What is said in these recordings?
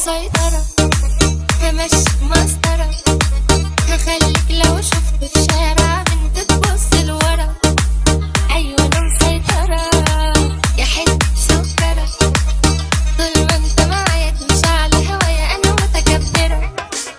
مسيطرة همشي مسطرة هخليك لو شفت في شارع بنت تبص لورا أيوة أنا مسيطرة يا حتة سكرة طول ما انت معايا تمشي على هوايا أنا متكبرة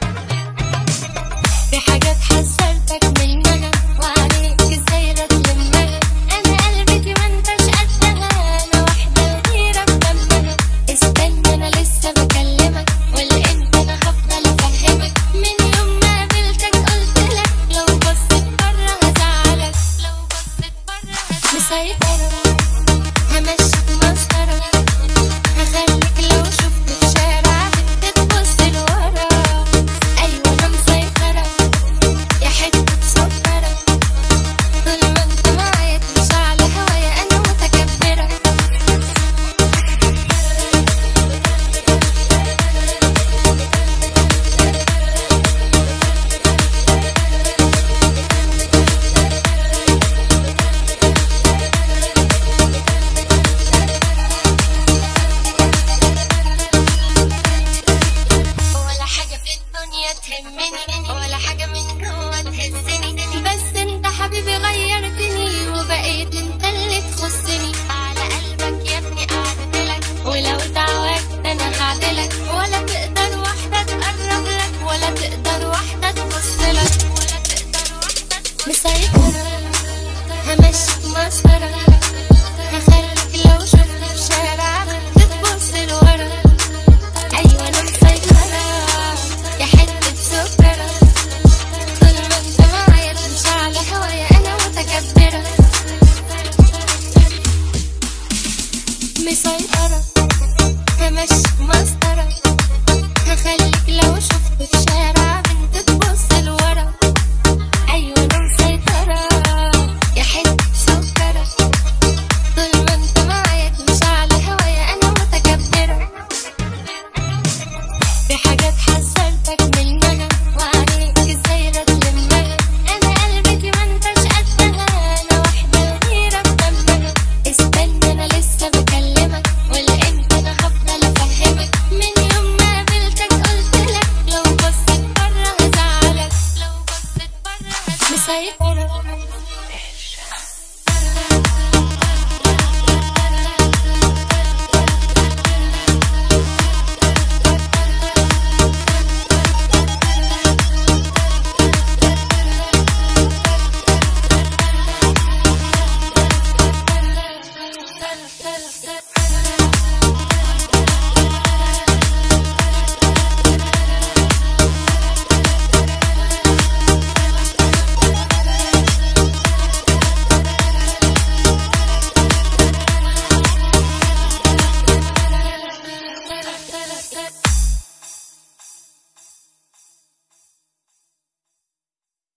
في حاجات حذرتك منها وعليك ازاي رتلمها انا قلبتي ما انتش قدها انا واحده غيرك دمها استنى انا لسه بكلمك ولا انت انا هفضل افهمك من يوم ما قابلتك قلت لك لو بصيت بره هزعلك لو بصيت بره هزعلك مسيطره